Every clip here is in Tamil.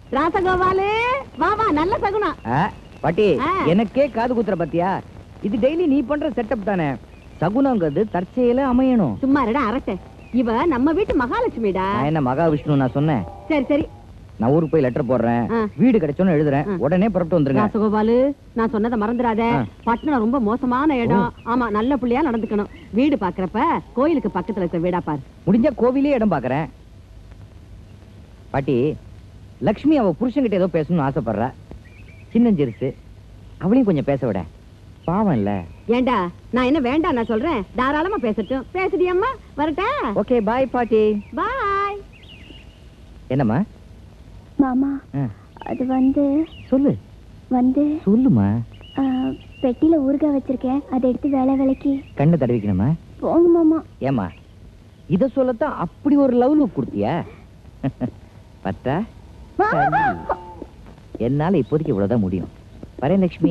ராசகோபாலு வா வா நல்ல சகுனம் ஆ, பாட்டி ஆ. எனக்கே காது குத்துற பாத்தியா இது டெய்லி நீ பண்ற செட்டப் தானே சகுனங்கிறது தற்செயல அமையணும் சும்மா இருடா அரட்டை இவ நம்ம வீட்டு மகாலட்சுமிடா நான் என்ன மகாவிஷ்ணு நான் சொன்னேன் சரி சரி நான் ஊருக்கு போய் லெட்டர் போடுறேன் ஆ. வீடு கிடைச்சோன்னு எழுதுறேன் ஆ. உடனே புறப்பட்டு வந்துருங்க ராசகோபாலு நான் சொன்னதை மறந்துடாத ஆ. பட்டணம் ரொம்ப மோசமான இடம் ஆமா நல்ல புள்ளையா நடந்துக்கணும் வீடு பாக்குறப்ப கோயிலுக்கு பக்கத்துல இருக்க வீடா பாரு முடிஞ்சா கோவிலே இடம் பாக்குறேன் பாட்டி லக்ஷ்மி அவ புருஷன்கிட்ட ஏதோ பேசணும்னு ஆசைப்படுறா சின்னஞ்சிருசு அவளையும் கொஞ்சம் பேச விட பாவம் இல்ல ஏண்டா நான் என்ன வேண்டாம் நான் சொல்றேன் தாராளமா பேசட்டும் பேசுடியம்மா வரட்டா ஓகே பாய் பாட்டி பாய் என்னம்மா மாமா ஆ, அது வந்து சொல்லு வந்து சொல்லுமா ஆ, பெட்டியில ஊறுகாய் வச்சிருக்கேன் அதை எடுத்து வேலை வேலைக்கு கண்ணை தடவிக்கணுமா போங்க மாமா ஏமா இத சொல்லத்தான் அப்படி ஒரு லவ் லுக் கொடுத்தியா பத்தா சரி. என்னால இப்போதைக்கு இவ்வளவுதான் முடியும் வரேன் லட்சுமி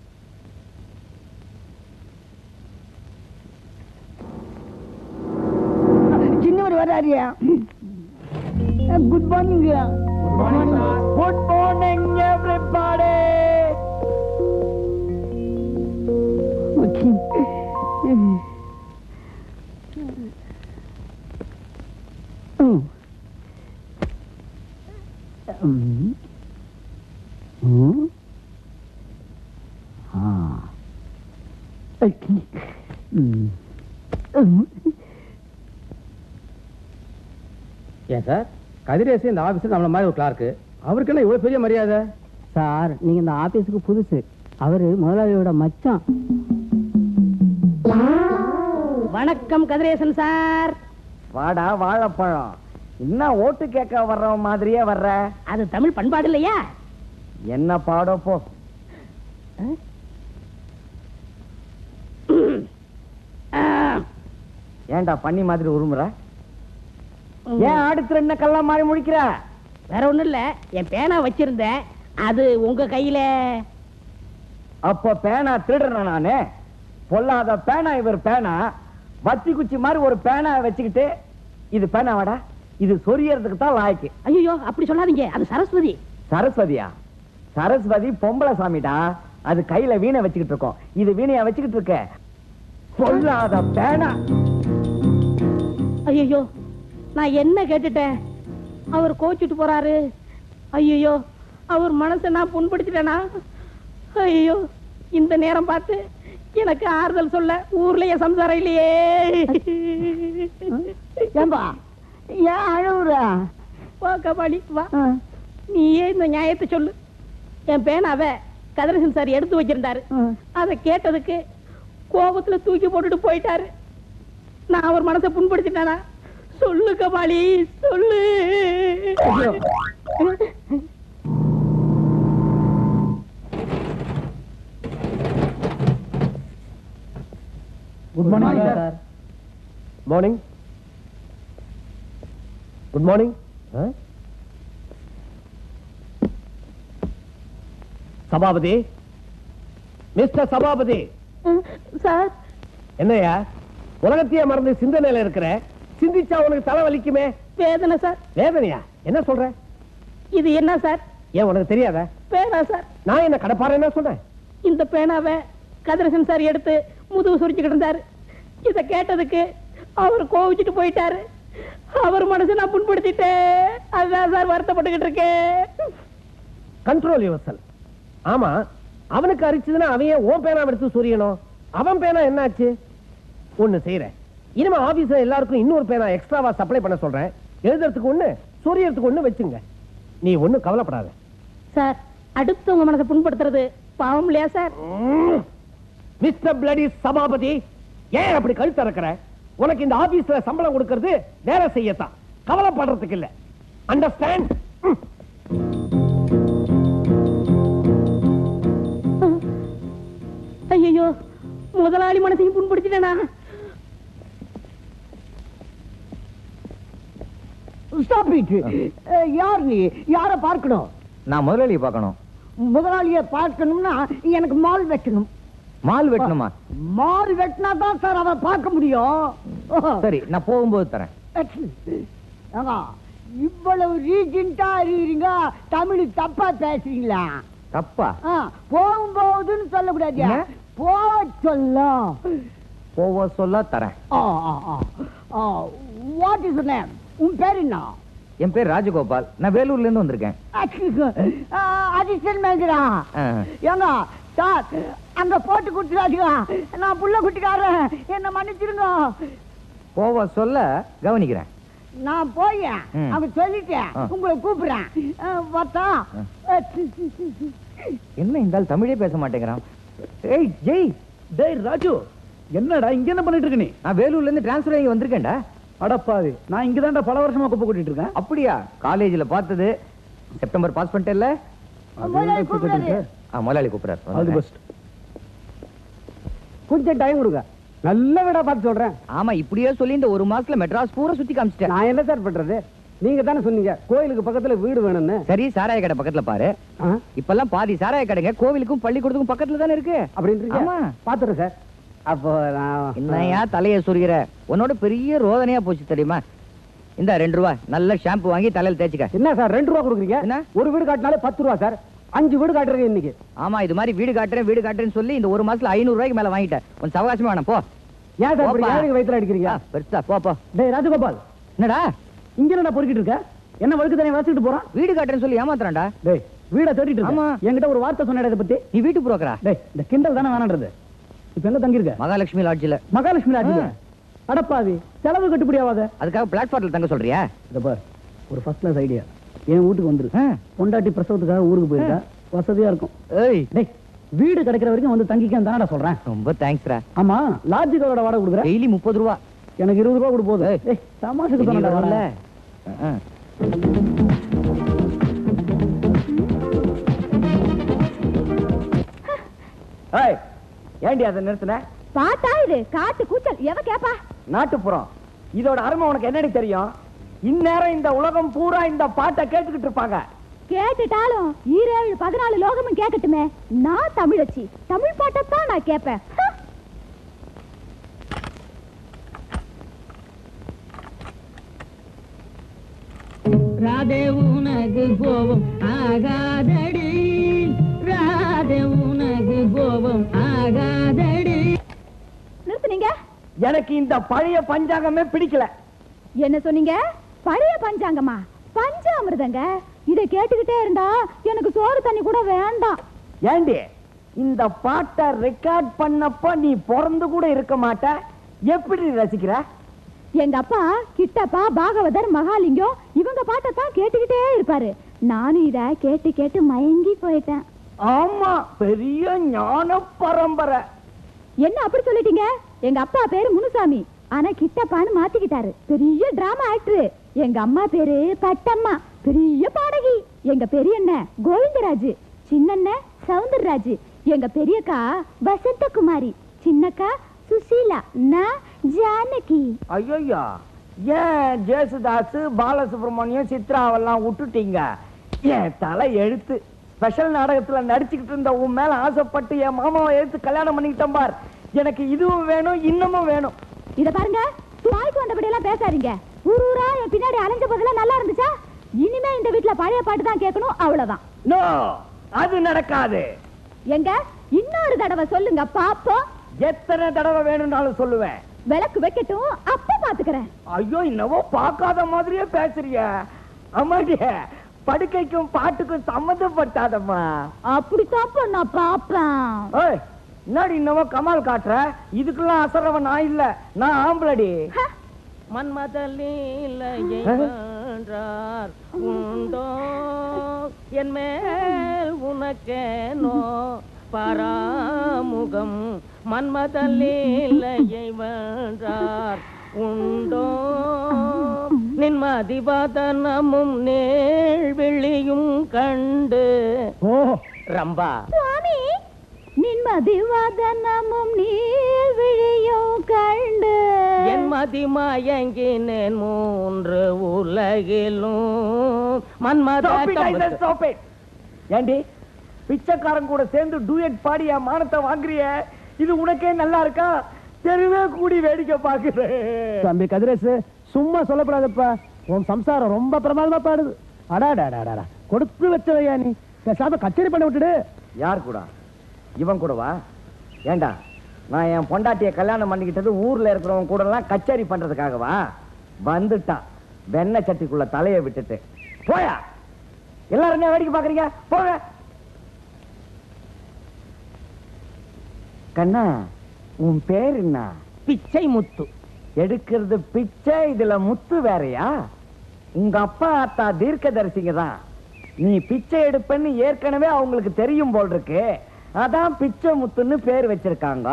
சின்னவர் வராரியா good morning good morning everybody ஏன் சார் கதிரேசு இந்த ஆபீஸ்ல நம்மள மாதிரி ஒரு கிளார்க்கு அவருக்கு என்ன இவ்வளவு பெரிய மரியாதை சார் நீங்க இந்த ஆபீஸுக்கு புதுசு அவரு முதலாளியோட மச்சான் வணக்கம் கதிரேசன் சார் வாடா வாழைப்பழம் என்ன ஓட்டு கேட்க வர்ற மாதிரியே வர்ற அது தமிழ் பண்பாடு இல்லையா என்ன பாடோ போ ஏன்டா பண்ணி மாதிரி உருமுற ஏன் ஆடுத்துற என்ன கல்லா மாறி முடிக்கிற வேற ஒண்ணும் இல்ல என் பேனா வச்சிருந்தேன் அது உங்க கையில அப்ப பேனா திருடுறேன் நானு பொல்லாத பேனா இவர் பேனா வத்தி குச்சி மாதிரி ஒரு பேனா வச்சுக்கிட்டு இது பேனாவாடா இது சொரியறதுக்கு தான் லாய்க்கு ஐயோ அப்படி சொல்லாதீங்க அது சரஸ்வதி சரஸ்வதியா சரஸ்வதி பொம்பளை சாமிடா அது கையில வீணை வச்சுக்கிட்டு இருக்கோம் இது வீணையா வச்சுக்கிட்டு இருக்க பொல்லாத பேனா ஐயோ நான் என்ன கேட்டுட்டேன் அவர் கோச்சிட்டு போறாரு ஐயோ அவர் மனசை நான் புண்படுத்திட்டேனா ஐயோ இந்த நேரம் பார்த்து எனக்கு ஆறுதல் சொல்ல ஊர்லயே சம்சாரம் இல்லையே ஏம்பா ஏன் அழுவுற வா கபாலி வா நீயே இந்த நியாயத்தை சொல்லு என் பேனாவ கதிரசன் சார் எடுத்து வச்சிருந்தாரு அதை கேட்டதுக்கு கோபத்துல தூக்கி போட்டுட்டு போயிட்டாரு நான் அவர் மனசை புண்படுத்திட்டேனா சொல்லு கபாலி சொல்லு good morning sir morning good morning Sabapathi mister Sabapathi sir என்னையா உலகத்தையே மறந்து சிந்தனையில இருக்கிற சிந்திச்சா உனக்கு தலை வலிக்குமே வேதனை சார் வேதனையா என்ன சொல்ற இது என்ன சார் ஏன் உனக்கு தெரியாத பேனா சார் நான் என்ன கடப்பாறை என்ன சொன்னேன் இந்த பேனாவை கதிரசன் சார் எடுத்து முதுகு சுரிச்சுக்கிட்டு இருந்தாரு இத கேட்டதுக்கு அவர் கோவிச்சுட்டு போயிட்டாரு அவர் மனசை நான் புண்படுத்திட்டேன் அதுதான் சார் வருத்தப்பட்டுக்கிட்டு இருக்கேன் கண்ட்ரோல் யுவர் ஆமா அவனுக்கு அரிச்சதுன்னா அவன் ஏன் உன் பேனா எடுத்து சொரியணும் அவன் பேனா என்னாச்சு ஒண்ணு செய்யறேன் இனிமே ஆபீஸ்ல எல்லாருக்கும் இன்னொரு பேனா எக்ஸ்ட்ராவா சப்ளை பண்ண சொல்றேன் எழுதுறதுக்கு ஒண்ணு சொரியறதுக்கு ஒண்ணு வச்சுங்க நீ ஒண்ணும் கவலைப்படாத சார் அடுத்தவங்க மனசை புண்படுத்துறது பாவம் இல்லையா சார் மிஸ்டர் பிளடி சபாபதி ஏன் அப்படி கழுத்து இறக்குற உனக்கு இந்த ஆபீஸ்ல சம்பளம் கொடுக்கறது வேலை செய்யத்தான் கவலைப்படுறதுக்கு இல்ல அண்டர்ஸ்டாண்ட் ஐயோ முதலாளி மனசையும் புண்படுத்திட்டேனா ஸ்டாப் இட் யார் நீ யார பார்க்கணும் நான் முதலாளியை பார்க்கணும் முதலாளிய பார்க்கணும்னா எனக்கு மால் வெட்டணும் மால் வெட்டணுமா மால் வெட்டினா தான் சார் அவரை பார்க்க முடியும் சரி நான் போகும்போது தரேன் ஏங்க, இவ்வளவு ரீஜெண்டா இருக்கிறீங்க தமிழ் தப்பா பேசுறீங்களா தப்பா ஆ, போகும் போகுதுன்னு சொல்லக்கூடாது என்ன? போக சொல்லும் போவ சொல்ல தரேன் வாட் இஸ் நேம் உன் பேர் என்ன என் பேர் ராஜகோபால் நான் வேலூர்ல இருந்து வந்திருக்கேன் அதிர்ஷ்டன் மேஜரா ஆ. ஏங்க சார் அங்க போட்டு கொடுத்துடாதீங்க நான் புள்ள குட்டிக்காரன் என்ன மன்னிச்சிருங்க போவ சொல்ல கவனிக்கிறேன் நான் போய் ம். அங்க சொல்லிட்டேன் ஆ. உங்களை கூப்பிடுறேன் பார்த்தா என்ன இந்த ஆள் தமிழே பேச மாட்டேங்கிறான் ஏய் ஜெய் டேய் ராஜு என்னடா இங்க என்ன பண்ணிட்டு இருக்க நீ நான் வேலூர்ல இருந்து டிரான்ஸ்ஃபர் ஆகி வந்திருக்கேன்டா அடப்பாவி நான் இங்க பல வருஷமா குப்பை கொட்டிட்டு இருக்கேன் அப்படியா காலேஜ்ல பார்த்தது செப்டம்பர் பாஸ் பண்ணிட்டேல்ல முதலாளி கூப்பிடுறாரு. ஆ முதலாளி கூப்பிடுறாரு ஆல் தி வந்துடுறேன். பெஸ்ட் கொஞ்சம் டைம் கொடுங்க நல்ல விடா பார்த்து சொல்றேன் ஆமா இப்படியே சொல்லி இந்த ஒரு மாசத்துல மெட்ராஸ் பூரா சுத்தி காமிச்சிட்டேன் நான் என்ன சார் பண்றது நீங்க தானே சொன்னீங்க கோயிலுக்கு பக்கத்துல வீடு வேணும்னு சரி சாராய கடை பக்கத்துல பாரு ஆ? இப்பெல்லாம் பாதி சாராய கடைங்க கோவிலுக்கும் பள்ளிக்கூடத்துக்கும் பக்கத்துல தானே இருக்கு அப்படின்றீங்க ஆமா. பாத்துறேன் சார் அப்போ நான் என்னையா தலைய சொருகிற உன்னோட பெரிய ரோதனையா போச்சு தெரியுமா இந்த ரெண்டு ரூபா நல்ல ஷாம்பு வாங்கி தலையில தேய்ச்சிக்க என்ன சார் ரெண்டு ரூபா கொடுக்குறீங்க என்ன? ஒரு வீடு காட்டினாலே பத்து ரூபா சார் அஞ்சு வீடு காட்டுறீங்க இன்னைக்கு ஆமா இது மாதிரி வீடு காட்டுறேன் வீடு காட்டுறேன்னு சொல்லி இந்த ஒரு மாசத்துல ஐநூறு ரூபாய்க்கு மேல வாங்கிட்டேன் கொஞ்சம் சவகாசமே வேணாம் போ ஏன் சார் இப்படி போப்பா. ஏழைக்கு வயித்துல அடிக்கிறீங்க ஆ, பெருசா போ போ டேய் ராஜகோபால் என்னடா இங்க என்ன பொறுக்கிட்டு இருக்க என்ன வழுக்கு தானே வச்சுட்டு போறான் வீடு காட்டுறேன்னு சொல்லி ஏமாத்துறான்டா டேய் வீட தேடிட்டு இருக்க ஆமா. என்கிட்ட ஒரு வார்த்தை சொன்ன இதை பத்தி நீ வீட்டு புரோக்கரா டேய் இந்த கிண்டல் தானே வேணான்றது இப்ப எங்க தங்கி இருக்க மகாலட்சுமி லாட்ஜில மகாலட்சுமி ராஜி ஆ. அடப்பாவி செலவு கட்டுப்படி ஆகாத அதுக்காக பிளாட்ஃபார்ம்ல தங்க சொல்றியா இத பார் ஒரு ஃபர்ஸ்ட் கிளாஸ் ஐடியா என் வீட்டுக்கு வந்துரு ஆ. பொண்டாட்டி பிரசவத்துக்காக ஊருக்கு போயிருக்கா வசதியா இருக்கும் ஏய் டேய் வீடு கிடைக்கிற வரைக்கும் வந்து தங்கிக்க தானடா சொல்றேன் ரொம்ப தேங்க்ஸ்ரா ஆமா லாட்ஜுகளோட வாடகை கொடுக்குற டெய்லி முப்பது ரூபா எனக்கு இருபது ரூபா கொடு போதும் ஏய். டேய் தமாஷுக்கு நீ சொன்னடா வரல வரல ஆ. ஏய் ஏண்டி அதை நிறுத்தின பாட்டா இது காட்டு கூச்சல் எவ கேப்பா நாட்டுப்புறம் இதோட அருமை உனக்கு என்னடி தெரியும் இந்நேரம் இந்த உலகம் பூரா இந்த பாட்டை கேட்டுக்கிட்டு இருப்பாங்க கேட்டுட்டாலும் ஈரேழு பதினாலு லோகமும் கேட்கட்டுமே நான் தமிழச்சி தமிழ் பாட்டைத்தான் நான் கேட்பேன் ஹ! ராதே உனக்கு கோபம் ஆகாதடி ராதே உனக்கு கோபம் ஆகாதடி நிறுத்துனீங்க எனக்கு இந்த பழைய பஞ்சாங்கமே பிடிக்கல என்ன சொன்னீங்க பழைய பஞ்சாங்கம்மா பஞ்சாமிர்தங்க இதை கேட்டுக்கிட்டே இருந்தா எனக்கு சோறு தண்ணி கூட வேண்டாம் ஏண்டி இந்த பாட்டை ரெக்கார்ட் பண்ணப்ப நீ பிறந்து கூட இருக்க மாட்ட எப்படி ரசிக்கிற எங்க அப்பா கிட்டப்பா பாகவதர் மகாலிங்கம் இவங்க பாட்டைத்தான் கேட்டுக்கிட்டே இருப்பாரு நானும் இத கேட்டு கேட்டு மயங்கி போயிட்டேன் ஆமா பெரிய ஞான பரம்பரை என்ன அப்படி சொல்லிட்டீங்க எங்க அப்பா பேரு முனுசாமி ஆனா கிட்டப்பான்னு மாத்திக்கிட்டாரு பெரிய டிராமா ஆக்டர் எங்க அம்மா பேரு பட்டம்மா பெரிய பாடகி எங்க பெரியண்ண கோவிந்தராஜ் சின்னண்ண சவுந்தரராஜ் எங்க பெரியக்கா வசந்தகுமாரி சின்னக்கா சுசீலா நான் ஜானகி ஐயோ ஏன் ஜேசுதாஸ் பாலசுப்ரமணியம் சித்ராவெல்லாம் விட்டுட்டீங்க என் தலை எழுத்து ஸ்பெஷல் நாடகத்துல நடிச்சுக்கிட்டு இருந்த உன் மேல ஆசைப்பட்டு என் மாமாவை எடுத்து கல்யாணம் பண்ணிக்கிட்டேன் பார் எனக்கு இதுவும் வேணும் இன்னமும் வேணும் இத பாருங்க வாய்க்கு வந்தபடி எல்லாம் பேசாதீங்க ஊர் ஊரா என் பின்னாடி அலைஞ்ச போதெல்லாம் நல்லா இருந்துச்சா இனிமே இந்த வீட்ல பழைய பாட்டு தான் கேட்கணும் அவ்வளவுதான் நோ அது நடக்காது எங்க இன்னொரு தடவை சொல்லுங்க பாப்போம் எத்தனை தடவை வேணும்னாலும் சொல்லுவேன் விளக்கு வைக்கட்டும் அப்ப பாத்துக்கிறேன் ஐயோ என்னவோ பார்க்காத மாதிரியே பேசுறிய அம்மாடிய படுக்கைக்கும் பாட்டுக்கும் சம்மந்தப்பட்டாதம்மா அப்படித்தான் நான் பாப்பேன் ஏய் என்னடி இன்னவோ கமால் காட்டுற இதுக்கெல்லாம் அசரவன் நான் இல்ல நான் ஆம்பளடி மன்மதலீலையை வென்றார் உண்டோ என் மேல் உனக்கேனோ பராமுகம் மன்மதலீலையை வென்றார் உண்டோ நின்மதிவதனமும் நேழ்விழியும் கண்டு ஓ ரம்பா சுவாமி நின்மதி வதனமும் நீர் விழியும் கண்டு என் மதிமயங்கினேன் மூன்று உலகிலும் மன்மத Stop it, I said stop it. ஏண்டி பிச்சைக்காரன் கூட சேர்ந்து டூயட் பாடி என் மானத்தை வாங்குறிய இது உனக்கே நல்லா இருக்கா தெருவே கூடி வேடிக்கை பாக்குறேன் தம்பி கதிரேசு சும்மா சொல்லப்படாதப்பா உன் சம்சாரம் ரொம்ப பிரமாதமா பாடுது அடாடாடாடா கொடுத்து வச்சவையா நீ பேசாம கச்சேரி பண்ண விட்டுடு யார் கூட இவன் கூடவா ஏண்டா நான் என் பொண்டாட்டிய கல்யாணம் பண்ணிக்கிட்டது ஊர்ல இருக்கிறவங்க கூட எல்லாம் கச்சேரி பண்றதுக்காகவா வந்துட்டான் வெண்ணெய் சட்டிக்குள்ள தலைய விட்டுட்டு போயா எல்லாரும் என்ன வேடிக்கை பாக்குறீங்க போங்க கண்ணா உன் பேர் என்ன பிச்சை முத்து எடுக்கிறது பிச்சை இதுல முத்து வேறயா உங்க அப்பா அத்தா தீர்க்கதரிசிங்க தான் நீ பிச்சை எடுப்பேன்னு ஏற்கனவே அவங்களுக்கு தெரியும் போல் இருக்கு அதான் பிச்சை முத்துன்னு பேர் வச்சிருக்காங்க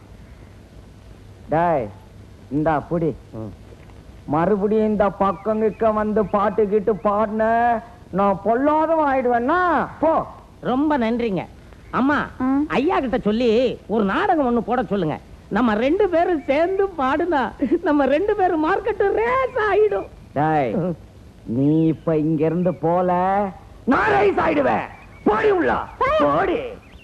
டேய் இந்தா புடி மறுபடியும் இந்த பக்கம் கிக்க வந்து பாட்டு கிட்டு பாடின நான் பொல்லாதவன் ஆயிடுவேன்னா போ ரொம்ப நன்றிங்க அம்மா ஆ. ஐயா கிட்ட சொல்லி ஒரு நாடகம் ஒண்ணு போட சொல்லுங்க நம்ம ரெண்டு பேரும் சேர்ந்து பாடுனா நம்ம ரெண்டு பேரும் மார்க்கெட்டு ரேஸ் ஆயிடும் டேய் நீ இப்ப இங்க இருந்து போல நான் ரைஸ் ஆயிடுவேன் போடி உள்ள போடி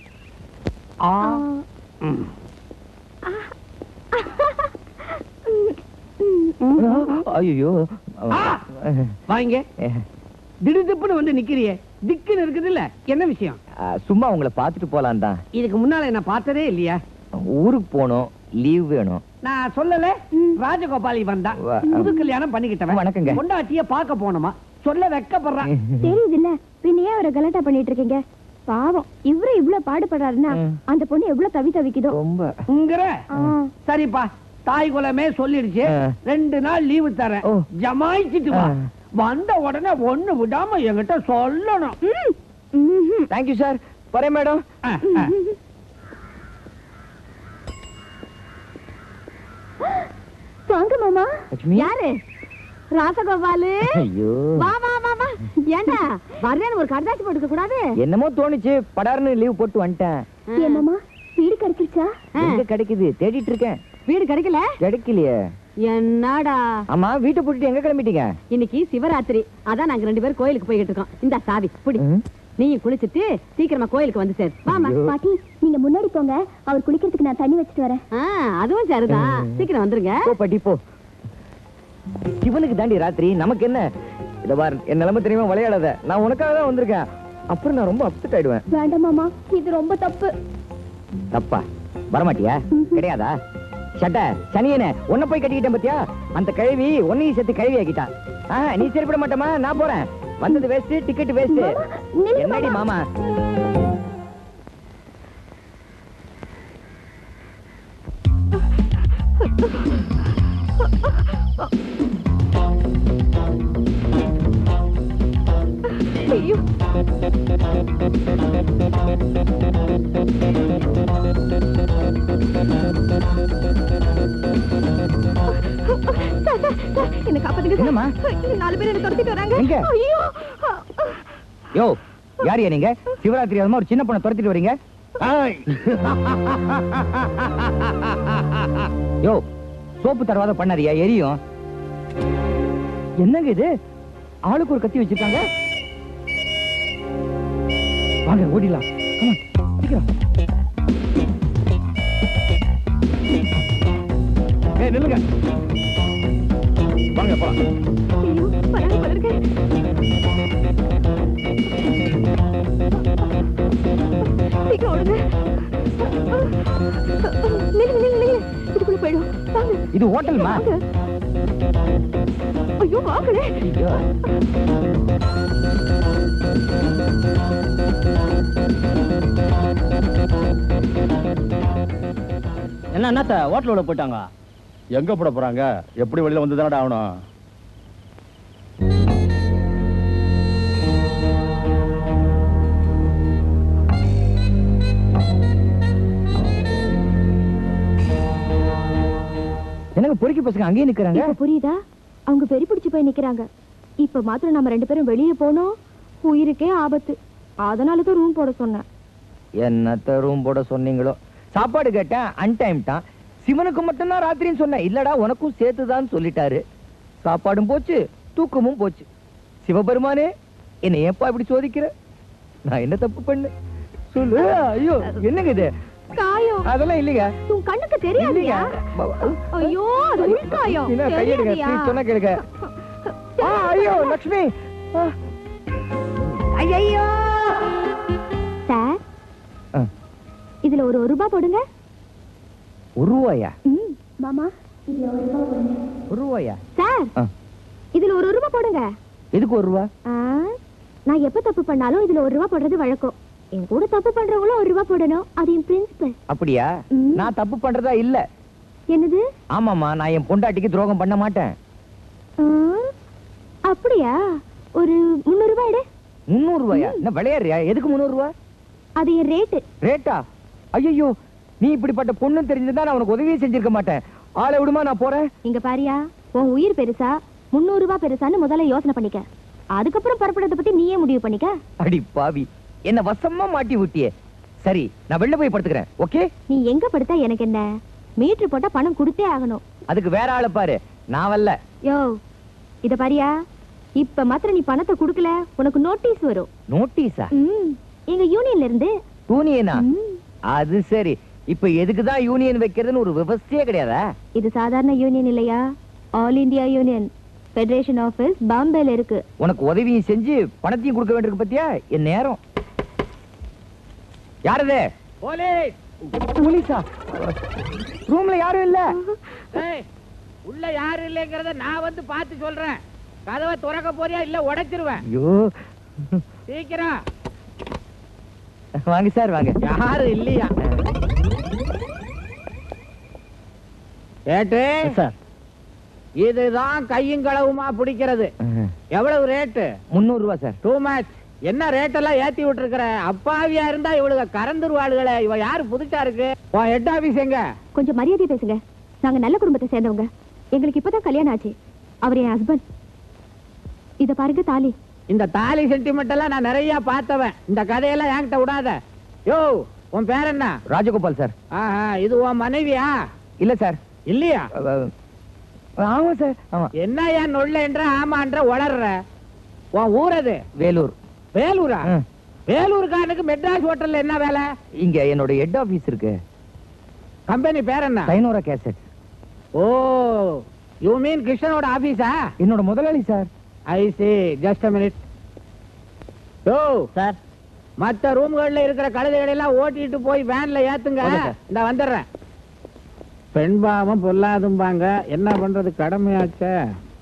ஐயோ வாங்க திடுதிப்புன்னு வந்து நிக்கிறியே திக்குன்னு இருக்குது இல்ல என்ன விஷயம் சும்மா உங்களை பார்த்துட்டு போலாம் தான் இதுக்கு முன்னால என்ன பார்த்ததே இல்லையா ஊருக்கு போகணும் லீவ் வேணும் நான் சொல்லல ராஜகோபாலி வந்தா வா- புது கல்யாணம் பண்ணிக்கிட்டவன் வணக்கங்க. பொண்டாட்டிய பார்க்க போனோமா சொல்ல வெக்கப்படுறான் தெரியுது இல்ல பின்ன ஏன் அவரை கலாட்டா பண்ணிட்டு இருக்கீங்க பாவம் இவரு இவ்வளவு பாடுபடுறாருன்னா ம். அந்த பொண்ணு எவ்வளவு தவி தவிக்குதோ ரொம்ப உங்கிற ஆ. சரிப்பா தாய் குலமே சொல்லிடுச்சு ஆ. ரெண்டு நாள் லீவு தரேன் ஓ. ஜமாயிச்சிட்டு வா ஆ. வந்த உடனே ஒண்ணு விடாம என்கிட்ட சொல்லணும் ம். ம்ஹும். தேங்க்யூ சார் வரேன் மேடம் ஆ, ஆ. வாங்க மாமா லட்சுமி. யாரு ராசகோபாலு ஐயோ வா வா வா வா ஏண்டா வர்றேன்னு ஒரு கடுதாசி போட்டுக்க கூடாது என்னமோ தோணுச்சு படார்னு லீவ் போட்டு வந்துட்டேன் ஏன் மாமா வீடு கிடைச்சிருச்சா எங்க கிடைக்குது தேடிட்டு இருக்கேன் வீடு கிடைக்கல கிடைக்கலையே என்னடா ஆமா வீட்டை போட்டுட்டு எங்க கிளம்பிட்டீங்க இன்னைக்கு சிவராத்திரி அதான் நாங்க ரெண்டு பேரும் கோயிலுக்கு போய்கிட்டு இருக்கோம் இந்த சாவி புடி ம். நீயும் குளிச்சிட்டு சீக்கிரமா கோயிலுக்கு வந்து சேர் வாமா ஐயோ. பாட்டி நீங்க முன்னாடி போங்க அவர் குளிக்கிறதுக்கு நான் தண்ணி வச்சுட்டு வரேன் அதுவும் சரிதான் சீக்கிரம் வந்துருங்க போ பாட்டி போ இவனுக்கு தாண்டி ராத்திரி நமக்கு என்ன இத பாரு என் நிலைமை தெரியுமா விளையாடாத நான் உனக்காக தான் வந்திருக்கேன் அப்புறம் நான் ரொம்ப அப்செட் ஆயிடுவேன் வேண்டாம் மாமா இது ரொம்ப தப்பு தப்பா வரமாட்டியா கிடையாதா சட்ட சனியனே உன்னை போய் கட்டிக்கிட்டேன் பாத்தியா அந்த கழுவி உன்னையும் சேர்த்து கழுவி ஆக்கிட்டா ஆ, நீ சரிப்பட மாட்டமா நான் போறேன் வந்தது வேஸ்ட் டிக்கெட் வேஸ்ட் நில்லு என்னடி மாமா ஐயோ சார், சார், சார், என்னை காப்பாத்துங்க சார். என்னம்மா? இங்க நாலு பேர் என்ன துரத்திட்டு வராங்க எங்க? ஐயோ யோ யாரியா நீங்க சிவராத்திரி அதுமா ஒரு சின்ன பொண்ணை துரத்திட்டு வரீங்க யோ சோப்பு தரவாத பண்ணாரியா எரியும் என்னங்க இது ஆளுக்கு ஒரு கத்தி வச்சிருக்காங்க வாங்க ஓடிடலாம் Come on, சீக்கிரம் ஏய் நில்லுங்க வாங்க போலாம் ஐயோ வராங்க போல இருக்கு. சீக்கிரம் ஓடுங்க. நில்லுங்க, நில்லுங்க, நில்லுங்க. இதுக்குள்ள போயிடும். வாங்க. இது ஹோட்டல்மா வாங்க. ஐயோ வாங்களே ஐயோ. என்ன என்னத்த ஹோட்டலோட போயிட்டாங்க எங்க போட போறாங்க எப்படி வெளியில வந்து தானடா ஆகணும் என்னங்க பொறுக்கி பசங்க அங்கேயே நிக்கிறாங்க இப்ப புரியுதா அவங்க வெறி பிடிச்சு போய் நிக்கிறாங்க இப்ப மாத்திரம் நம்ம ரெண்டு பேரும் வெளியே போனோம் உயிருக்கே ஆபத்து அதனால தான் ரூம் போட சொன்னேன் என்னத்த ரூம் போட சொன்னீங்களோ சாப்பாடு கேட்டேன் அன்டைம் தான் சிவனுக்கு மட்டும்தான் ராத்திரின்னு சொன்னேன் இல்லடா உனக்கும் சேர்த்துதான் சொல்லிட்டாரு சாப்பாடும் போச்சு தூக்கமும் போச்சு சிவபெருமானே என்னை ஏப்பா இப்படி சோதிக்கிற நான் என்ன தப்பு பண்ணேன் சொல்லு ஐயோ என்னங்க இது காயம் அதெல்லாம் இல்லைங்க உன் கண்ணுக்கு தெரியாதியா இல்லைங்க. ஐயோ அது உள்காயம் என்ன கையெடுங்க தெரியாதியா? please சொன்னா கேளுங்க ஆ, ஆ, ஐயோ லக்ஷ்மி ஆ. ஐயோ சார் ஆ. இதுல ஒரு ஒரு ரூபாய் போடுங்க ஒரு ரூபாயா ம் மாமா ஒரு ரூபாயா சார் ஆ. இதுல ஒரு ரூபாய் போடுங்க எதுக்கு ஒரு ரூபா ஆ, நான் எப்ப தப்பு பண்ணாலும் இதுல ஒரு ரூபாய் போடுறது வழக்கம் என் கூட தப்பு பண்றவங்களும் ஒரு ரூபாய் போடணும் அது என் பிரின்சிபல் அப்படியா ம். நான் தப்பு பண்றதா இல்ல என்னது ஆமாமா நான் என் பொண்டாட்டிக்கு துரோகம் பண்ண மாட்டேன் ஆ, அப்படியா ஒரு முந்நூறு ரூபாய் எடு முந்நூறு ரூபாயா என்ன விளையாடுறியா எதுக்கு முந்நூறு ரூபா அது என் ரேட்டு ரேட்டா ஐயோ நீ இப்படிப்பட்ட பொண்ணு தெரிஞ்சிருந்தா நான் உனக்கு உதவியே செஞ்சிருக்க மாட்டேன் ஆளை விடுமா நான் போறேன் இங்க பாரியா உன் உயிர் பெருசா முந்நூறு ரூபாய் பெருசான்னு முதல்ல யோசனை பண்ணிக்க அதுக்கப்புறம் புறப்படுறத பத்தி நீயே முடிவு பண்ணிக்க அடி பாவி என்ன வசமா மாட்டி விட்டியே சரி நான் வெளில போய் படுத்துக்கிறேன் ஓகே நீ எங்க படுத்தா எனக்கு என்ன மீட்டர் போட்டா பணம் கொடுத்தே ஆகணும் அதுக்கு வேற ஆளை பாரு நான் வரல யோ இத பாரியா இப்ப மாத்திரம் நீ பணத்தை கொடுக்கல உனக்கு நோட்டீஸ் வரும் நோட்டீஸா ம், எங்க யூனியன்ல இருந்து யூனியனா ம், அது சரி இப்ப எதுக்குதான் யூனியன் வைக்கிறதுன்னு ஒரு விவசாயே கிடையாதா இது சாதாரண யூனியன் இல்லையா all India union federation office பாம்பேல இருக்கு உனக்கு உதவியும் செஞ்சு பணத்தையும் கொடுக்க வேண்டியிருக்கு பத்தியா என் நேரம் யாரது போலீஸ் போலீஸா ரூம்ல யாரும் இல்ல ஏய், உள்ள யாரும் இல்லைங்கிறத நான் வந்து பார்த்து சொல்றேன் கதவை திறக்க போறியா இல்ல உடைச்சிருவேன் ஐயோ சீக்கிரம் வாங்க சார் வாங்க யாரும் இல்லையா ஏட்டு சார் இதுதான் கையும் களவுமா பிடிக்கிறது எவ்வளவு ரேட்டு முந்நூறு ரூபா சார் டூ மேட்ச் என்ன ரேட் எல்லாம் ஏத்தி விட்டுருக்கிற அப்பாவியா இருந்தா இவளுக கறந்துருவாளுகளே இவ யாரு புதுசா இருக்கு உன் ஹெட் ஆபீஸ் எங்க கொஞ்சம் மரியாதை பேசுங்க நாங்க நல்ல குடும்பத்தை சேர்ந்தவங்க எங்களுக்கு இப்பதான் கல்யாணம் ஆச்சு அவர் என் ஹஸ்பண்ட் இத பாருங்க தாலி இந்த தாலி சென்டிமெண்ட் எல்லாம் நான் நிறைய பார்த்தவன் இந்த கதையெல்லாம் என்கிட்ட விடாத யோ உன் பேர் என்ன ராஜகோபால் சார் ஆஹா இது உன் மனைவியா இல்ல சார் இல்லையா அஹ், ஆமா சார் ஆமா என்ன ஏன் நொல்லன்ற ஆமான்ற உளர்ற உன் ஊர் அது வேலூர் வேலூரா ம். வேலூர்காரனுக்கு மெட்ராஸ் ஹோட்டல்ல என்ன வேலை இங்க என்னோட ஹெட் ஆபீஸ் இருக்கு கம்பெனி பேர் என்ன Sayonara cassette oh you mean கிருஷ்ணனோட ஆபீஸா என்னோட முதலாளி sir I see just minute oh sir மத்த ரூம்கள்ல இருக்கிற கழுதைகளை எல்லாம் ஓட்டிட்டு போய் வேன்ல ஏத்துங்க Okay, sir. இந்த வந்துடுறேன் பெண் பாவம் பொல்லாதும்பாங்க என்ன பண்றது கடமையாச்சே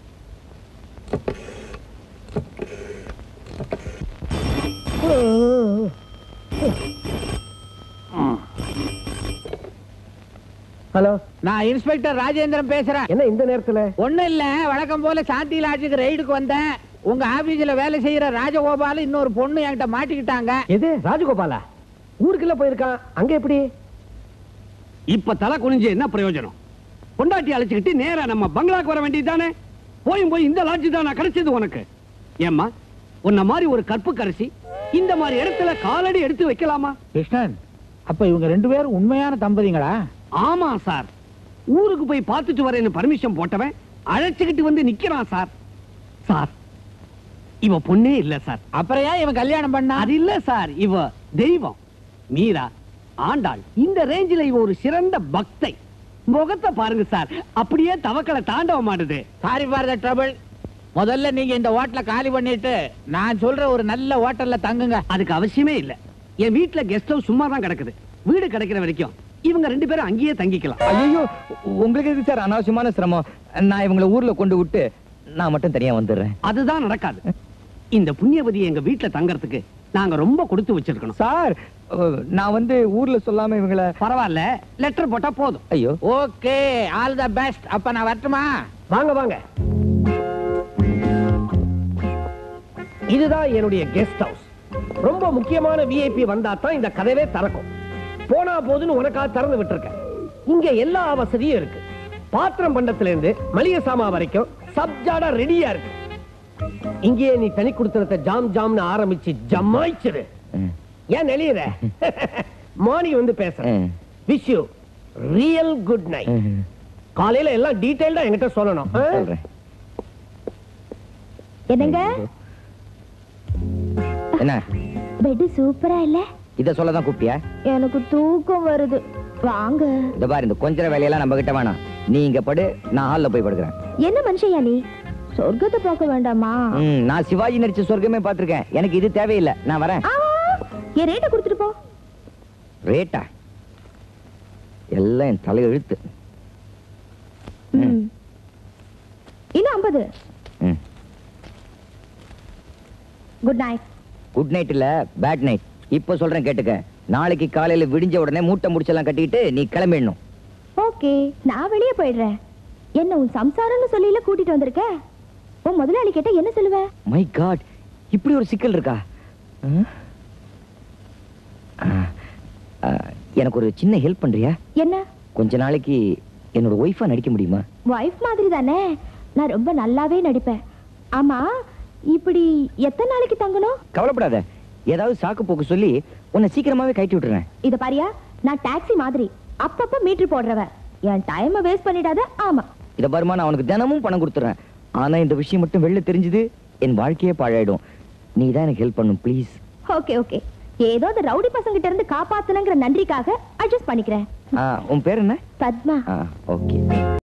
ஹலோ நான் இன்ஸ்பெக்டர் ராஜேந்திரன் பேசுறேன் என்ன இந்த நேரத்துல ஒண்ணும் இல்ல வழக்கம் போல சாந்தி லாட்ஜுக்கு ரைடுக்கு வந்தேன் உங்க ஆபீஸ்ல வேலை செய்யற ராஜகோபால் இன்னொரு பொண்ணு என்கிட்ட மாட்டிக்கிட்டாங்க எது ராஜகோபாலா ஊருக்குள்ள போயிருக்கான் அங்க எப்படி இப்ப தலை குனிஞ்சு என்ன பிரயோஜனம் பொண்டாட்டி அழைச்சுக்கிட்டு நேரா நம்ம பங்களாக்கு வர வேண்டியதுதானே போயும் போய் இந்த லாட்ஜ் தான் நான் கிடைச்சது உனக்கு ஏம்மா உன்ன மாதிரி ஒரு கற்பு கரைசி இந்த மாதிரி இடத்துல காலடி எடுத்து வைக்கலாமா கிருஷ்ணன் அப்ப இவங்க ரெண்டு பேரும் உண்மையான தம்பதிங்களா ஆமா சார் ஊருக்கு போய் பார்த்துட்டு வரேன்னு பர்மிஷன் போட்டவன் அழைச்சுக்கிட்டு வந்து நிக்கிறான் சார் சார் இவ பொண்ணே இல்ல சார் அப்புறம் ஏன் இவன் கல்யாணம் பண்ணா அது இல்ல சார் இவ தெய்வம் மீரா ஆண்டாள் இந்த ரேஞ்சில இவ ஒரு சிறந்த பக்தை முகத்தை பாருங்க சார் அப்படியே தவக்களை தாண்டவ மாட்டுது சாரி ஃபார் த ட்ரபிள் முதல்ல நீங்க இந்த ஹோட்டல காலி பண்ணிட்டு நான் சொல்ற ஒரு நல்ல ஹோட்டல்ல தங்குங்க அதுக்கு அவசியமே இல்ல என் வீட்ல கெஸ்ட் ஹவுஸ் சும்மா தான் கிடக்குது வீடு கிடைக்கிற வரைக்கும் இவங்க ரெண்டு பேரும் அங்கேயே தங்கிக்கலாம் ஐயோ உங்களுக்கு எதுக்கு சார் அனாவசியமான சிரமம் நான் இவங்களை ஊர்ல கொண்டு விட்டு நான் மட்டும் தனியா வந்துடுறேன் அதுதான் நடக்காது இந்த புண்ணியவதி எங்க வீட்ல தங்கறதுக்கு நாங்க ரொம்ப கொடுத்து வச்சிருக்கணும் சார் அஹ், நான் வந்து ஊர்ல சொல்லாம இவங்கள பரவாயில்ல லெட்டர் போட்டா போதும் ஐயோ ஓகே ஆல் த பெஸ்ட் அப்ப நான் வரட்டுமா வாங்க வாங்க இதுதான் என்னுடைய கெஸ்ட் ஹவுஸ் ரொம்ப முக்கியமான விஐபி வந்தா தான் இந்த கதவே திறக்கும் போனா போதுன்னு உனக்காக திறந்து விட்டுருக்கேன் இங்க எல்லா வசதியும் இருக்கு பாத்திரம் பண்டத்துல இருந்து மளிகை சாமா வரைக்கும் சப்ஜாடா ரெடியா இருக்கு இங்கேயே நீ தனி கொடுத்தனத்தை ஜாம் ஜாம்னு ஆரம்பிச்சு ஜமாய்ச்சிரு ம், ஏன் நெளியுற மார்னிங் வந்து பேசுறேன் ம், wish you real good night ம். காலையில எல்லாம் டீடைல்டா என்கிட்ட சொல்லணும் ஆ? சொல்றேன் என்னங்க என்ன பெட் சூப்பரா இல்ல இத சொல்லதான் கூப்பிட்டியா எனக்கு தூக்கம் வருது வாங்க இந்த பாரு இந்த கொஞ்ச வேலையெல்லாம் நம்ம கிட்ட வேணாம் நீ இங்க படு நான் ஹால்ல போய் படுக்கிறேன் என்ன மனுஷயா நீ சொர்க்கத்தை பார்க்க வேண்டாமா ம், நான் சிவாஜி நடிச்ச சொர்க்கமே பார்த்திருக்கேன் எனக்கு இது தேவையில்லை நான் வரேன் ஆ, என் ரேட்டை கொடுத்துட்டு போ ரேட்டா எல்லாம் என் தலையெழுத்து ம். இன்னும் ஐம்பது ம் குட் நைட் குட் நைட் இல்ல பேட் நைட் இப்போ சொல்றேன் கேட்டுக்க நாளைக்கு காலையில விடிஞ்ச உடனே மூட்டை முடிச்செல்லாம் கட்டிக்கிட்டு நீ கிளம்பிடணும் ஓகே நான் வெளியே போயிடுறேன் என்ன உன் சம்சாரம்னு சொல்லில கூட்டிட்டு வந்திருக்க உன் முதலாளி கேட்டா என்ன சொல்லுவ மை காட் இப்படி ஒரு சிக்கல் இருக்கா ம்? ஆ, ஆ, எனக்கு ஒரு சின்ன ஹெல்ப் பண்றியா என்ன கொஞ்ச நாளைக்கு என்னோட ஒய்ஃபா நடிக்க முடியுமா வைஃப் மாதிரி தானே நான் ரொம்ப நல்லாவே நடிப்பேன் ஆமா இப்படி எத்தனை நாளைக்கு தங்கணும் கவலைப்படாத ஏதாவது சாக்கு போக்கு சொல்லி உன்னை சீக்கிரமாவே கழட்டி விட்டுறேன் இத பாரியா நான் டாக்ஸி மாதிரி அப்பப்ப மீட்டர் போடுறவ என் டைமை வேஸ்ட் பண்ணிடாத ஆமா இத பாருமா நான் உனக்கு தினமும் பணம் கொடுத்துறேன் ஆனா இந்த விஷயம் மட்டும் வெளில தெரிஞ்சது என் வாழ்க்கையே பாழாயிடும் நீ தான் எனக்கு ஹெல்ப் பண்ணும் ப்ளீஸ் ஓகே ஓகே ஏதோ அந்த ரவுடி பசங்கிட்ட இருந்து காப்பாத்தணுங்கிற நன்றிக்காக அட்ஜஸ்ட் பண்ணிக்கிறேன் உன் பேர் என்ன பத்மா ஓகே